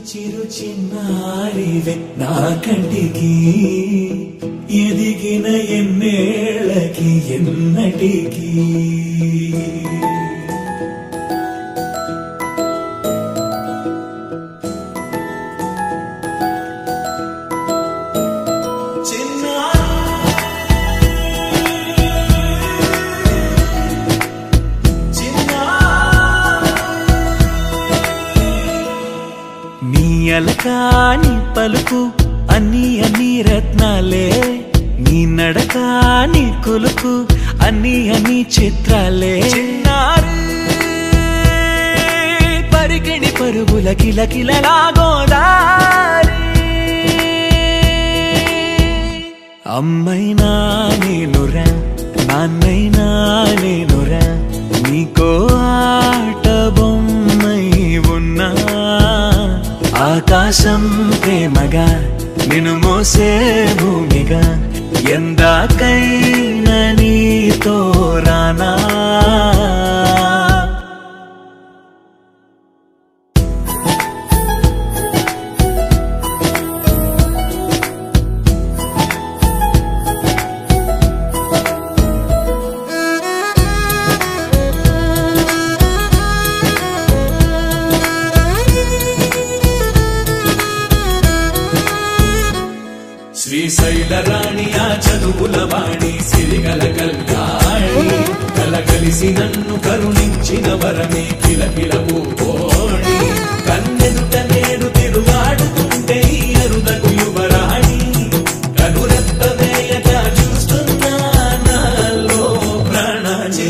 చిరు చిన్నారివే నా కంటికి ఎదిగిన ఎన్నేళ్ళకి ఎన్నటికి నీ అలకాని పలుకు అన్ని అన్ని రత్నాలే నీ నడక నీ కొలుకు అన్ని అన్ని చిత్రాలే చిన్నారు పరికిణి పరుగుల కిల కిలలాగోదారి అమ్మైనా నేనురా నాన్నైనా నేనురా నీకో ఆట బొమ్మై ఉన్నా ఆకాశం ప్రేమగా నిన్ను మోసే భూమిగా ఎందాకైనా నీతో రానా శ్రీశైల రాణి ఆ చదువుల వాణి సిరిగల కల్యాణి కలగలిసి నన్ను కరుణించిన వరమే కిలకిల ఓడి కన్నెదుట నేడు తిరుగాడుతుంటే ఈ అరుదకు యువరాణి కనురెప్ప వేయక చూస్తున్నా నాలో ప్రాణ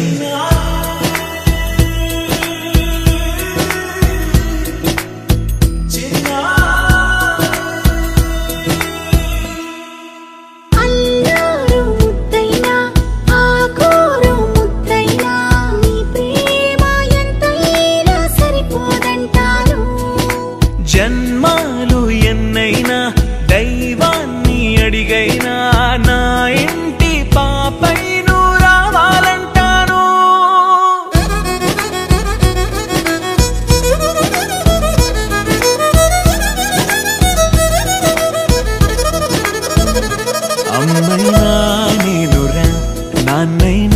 అల్లారు ముద్దైనా ఆకోరు ముద్దైనా నీ ప్రేమ ఎంతైనా సరిపోదంటాను జన్మాలు ఎన్నైనా దైవాన్ని అడిగైనా నా ఇంటి పాపై నువ్వు రావాలంటాను అమ్మైనా నేనురా నాన్నైనా